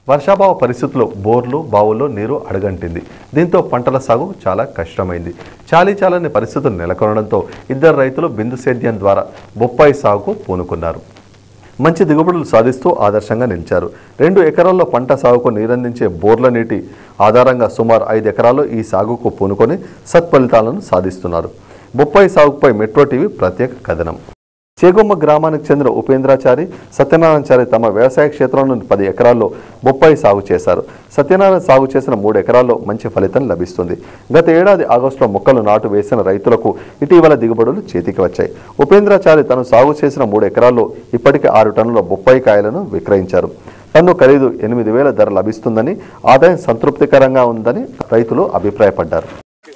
వర్షాభావ పరిస్థితుల్లో బోర్లు బావుల్లో నీరు అడగంటింది దీంతో పంటల సాగు చాలా కష్టమైంది చాలీ చాలని పరిస్థితులు నెలకొనడంతో ఇద్దరు రైతులు బిందు సేద్యం ద్వారా బొప్పాయి సాగుకు పూనుకున్నారు మంచి దిగుబడులు సాధిస్తూ ఆదర్శంగా నిలిచారు రెండు ఎకరాల్లో పంట సాగుకు నీరందించే బోర్ల నీటి ఆధారంగా సుమారు ఐదు ఎకరాల్లో ఈ సాగుకు పూనుకొని సత్ఫలితాలను సాధిస్తున్నారు బొప్పాయి సాగుపై మెట్రో టీవీ ప్రత్యేక కథనం చేగొమ్మ గ్రామానికి చెందిన ఉపేంద్రాచారి సత్యనారాయణచారి తమ వ్యవసాయ క్షేత్రంలోని పది ఎకరాల్లో బొప్పాయి సాగు చేశారు సత్యనారాయణ సాగు చేసిన మూడు ఎకరాల్లో మంచి ఫలితం లభిస్తుంది గత ఏడాది ఆగస్టులో మొక్కలు నాటు వేసిన రైతులకు ఇటీవల దిగుబడులు చేతికి వచ్చాయి ఉపేంద్రాచారి తను సాగు చేసిన మూడు ఎకరాల్లో ఇప్పటికే ఆరు టన్నుల బొప్పాయి కాయలను విక్రయించారు టన్ను ఖరీదు ఎనిమిది వేల ధర లభిస్తుందని ఆదాయం సంతృప్తికరంగా ఉందని రైతులు అభిప్రాయపడ్డారు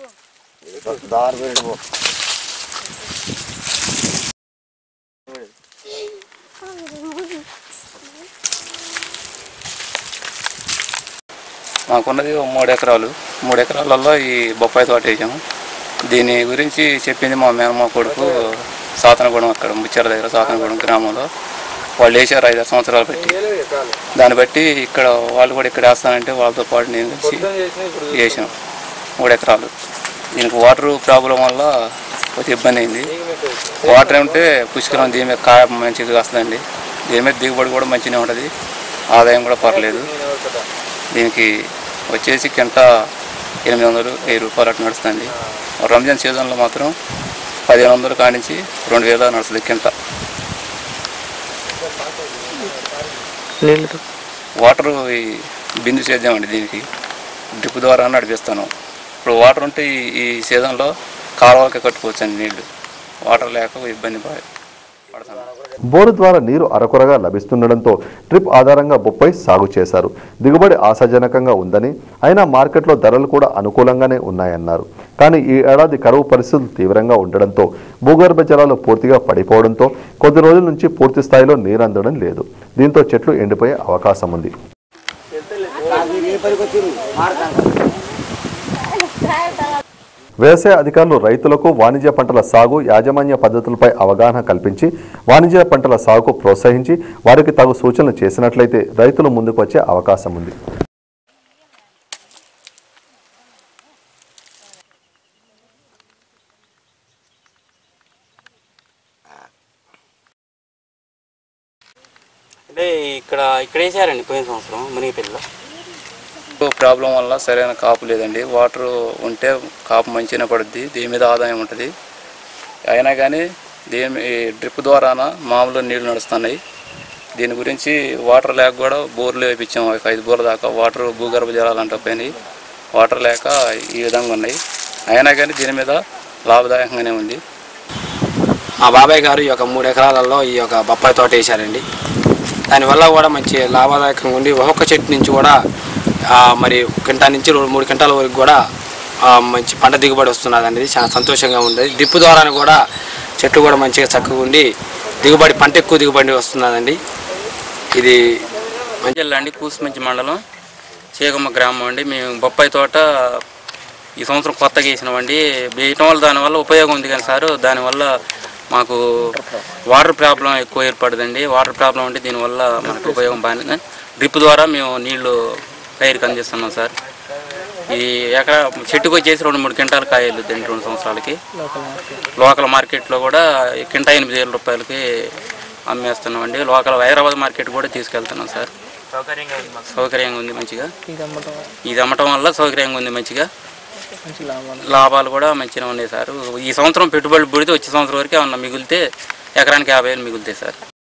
మాకున్నది ఓ మూడు ఎకరాలు మూడు ఎకరాలలో ఈ బొప్పాయి తోట వేసాము దీని గురించి చెప్పింది మా మేనమ్మ కొడుకు సాతనగూడెం అక్కడ ముచ్చార దగ్గర సాతనగూడెం గ్రామంలో వాళ్ళు వేసారు ఐదారు సంవత్సరాలు బట్టి దాన్ని బట్టి ఇక్కడ వాళ్ళు కూడా ఇక్కడ వేస్తానంటే వాళ్ళతో పాటు నేను కలిసి వేసాం మూడు ఎకరాలు దీనికి వాటర్ ప్రాబ్లం వల్ల కొంచెం ఇబ్బంది అయింది వాటర్ ఏమంటే పుష్కరం దీని మీద కాయ మంచిగా వస్తుందండి దీని మీద దిగుబడి కూడా మంచిగా ఉంటుంది ఆదాయం కూడా పర్లేదు దీనికి వచ్చేసి కింట ఎనిమిది వందలు వెయ్యి రూపాయలు అట్లా నడుస్తుంది రంజాన్ సీజన్లో మాత్రం పదిహేను వందలు కానించి రెండు వేల నడుస్తుంది కింట నీళ్ళు వాటర్ ఈ బిందు సేద్యం అండి దీనికి డ్రిప్ ద్వారా నడిపిస్తాను ఇప్పుడు వాటర్ ఉంటే ఈ ఈ సీజన్లో కాలువలకి కట్టుకోవచ్చు అండి నీళ్లు వాటర్ లేక ఇబ్బంది పడ- పడతాను బోరు ద్వారా నీరు అరకొరగా లభిస్తుండడంతో డ్రిప్ ఆధారంగా బొప్పాయి సాగు చేశారు దిగుబడి ఆశాజనకంగా ఉందని అయినా మార్కెట్లో ధరలు కూడా అనుకూలంగానే ఉన్నాయన్నారు కానీ ఈ ఏడాది కరువు పరిస్థితులు తీవ్రంగా ఉండడంతో భూగర్భ జలాలు పూర్తిగా పడిపోవడంతో కొద్ది రోజుల నుంచి పూర్తి స్థాయిలో నీరు అందడం లేదు దీంతో చెట్లు ఎండిపోయే అవకాశం ఉంది వ్యవసాయ అధికారులు రైతులకు వాణిజ్య పంటల సాగు యాజమాన్య పద్ధతులపై అవగాహన కల్పించి వాణిజ్య పంటల సాగుకు ప్రోత్సహించి వారికి తగు సూచనలు చేసినట్లయితే రైతులు ముందుకు వచ్చే అవకాశం ఉంది అంటే ఇక్కడ ఇక్కడ వేసారండి పోయిన సంవత్సరం మునిగిపల్లిలో ప్రాబ్లం వల్ల సరైన కాపు లేదండి వాటర్ ఉంటే కాపు మంచిగా పడుద్ది దీని మీద ఆదాయం ఉంటుంది అయినా కానీ దీని ఈ డ్రిప్ ద్వారాన మామూలు నీళ్లు నడుస్తున్నాయి దీని గురించి వాటర్ లేక కూడా బోర్లు వేయించాం ఒక ఐదు బోర్ల దాకా వాటర్ భూగర్భ జలాలు అంటే పోయినాయి వాటర్ లేక ఈ విధంగా ఉన్నాయి అయినా కానీ దీని మీద లాభదాయకంగానే ఉంది మా బాబాయ్ గారు ఈ యొక్క మూడు ఎకరాలలో ఈ యొక్క బొప్పాయి తోట వేశారండి దానివల్ల కూడా మంచి లాభదాయకంగా ఉండి ఒక్కొక్క చెట్టు నుంచి కూడా ఆ, మరి కింటా నుంచి రెండు మూడు క్వింటాల వరకు కూడా ఆ, మంచి పంట దిగుబడి వస్తున్నది అనేది చాలా సంతోషంగా ఉంది డ్రిప్ ద్వారా కూడా చెట్లు కూడా మంచిగా చక్కగా ఉండి దిగుబడి పంట ఎక్కువ దిగుబడి వస్తున్నదండి ఇది మంచి జిల్లా అండి కూసుమంచి మండలం చీగమ్మ గ్రామం అండి మేము బొప్పాయి తోట ఈ సంవత్సరం కొత్తగా వేసినామండి వేయటం వల్ల దానివల్ల ఉపయోగం ఉంది కానీ సార్ దానివల్ల మాకు వాటర్ ప్రాబ్లం ఎక్కువ ఏర్పడదండి వాటర్ ప్రాబ్లం అంటే దీనివల్ల మనకు ఉపయోగం బాగానే డ్రిప్ ద్వారా మేము నీళ్లు పైరుకి అందిస్తున్నాం సార్ ఈ ఎకరా చెట్టుకు వచ్చేసి రెండు మూడు క్వింటాల కాయలు దీనికి రెండు సంవత్సరాలకి లోకల్ మార్కెట్లో కూడా కింటా ఎనిమిది వేల రూపాయలకి అమ్మేస్తున్నామండి లోకల్ హైదరాబాద్ మార్కెట్ కూడా తీసుకెళ్తున్నాం సార్ సౌకర్యంగా ఉంది మంచిగా ఇది అమ్మటం వల్ల సౌకర్యంగా ఉంది మంచిగా లాభాలు కూడా మంచిగా ఉన్నాయి సార్ ఈ సంవత్సరం పెట్టుబడి పుడితే వచ్చే సంవత్సరం వరకు ఏమన్నా మిగిలితే ఎకరానికి యాభై వేలు మిగులుతాయి సార్